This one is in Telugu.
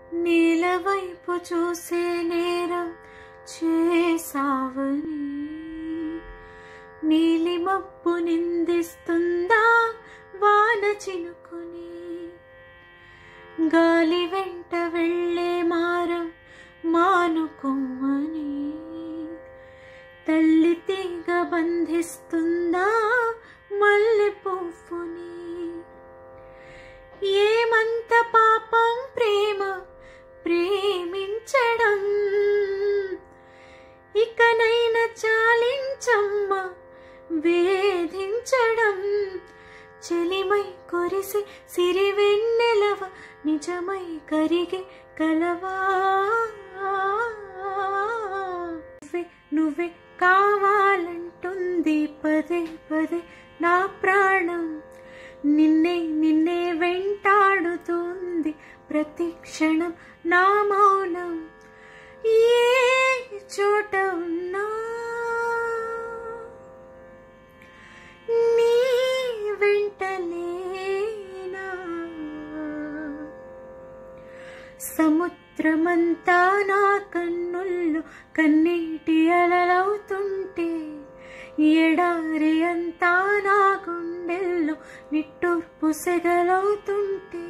నీల వైపు చూసే నేరం చేసావని నీలి మబ్బు నిందిస్తుందా వాన చినుకుని గాలి వెంట వెళ్ళే మారం మానుకోమని తల్లి తీగ బంధిస్తుందా మల్లె పువ్వుని ఏమంత పాపం ప్రేమ ప్రేమించడం ఇకనైనా చాలించమ్మ వేధించడం చెలిమై కొరిసి సిరివెన్నెలవ నిజమై కరిగి కలవా నువ్వే నువ్వే కావాలంటుంది పదే పదే నా ప్రాణం నిన్నే నిన్నే వెంటాడుతుంది ప్రతి క్షణం నా మౌనం ఏ చోట ఉన్నా నీ వెంటలేనా సముద్రమంతా నా కన్నుల్లో కన్నీటి అలలవుతుంటే ఎడారి అంతా నా గుండెల్లో నిట్టూర్పు సెగలవుతుంటే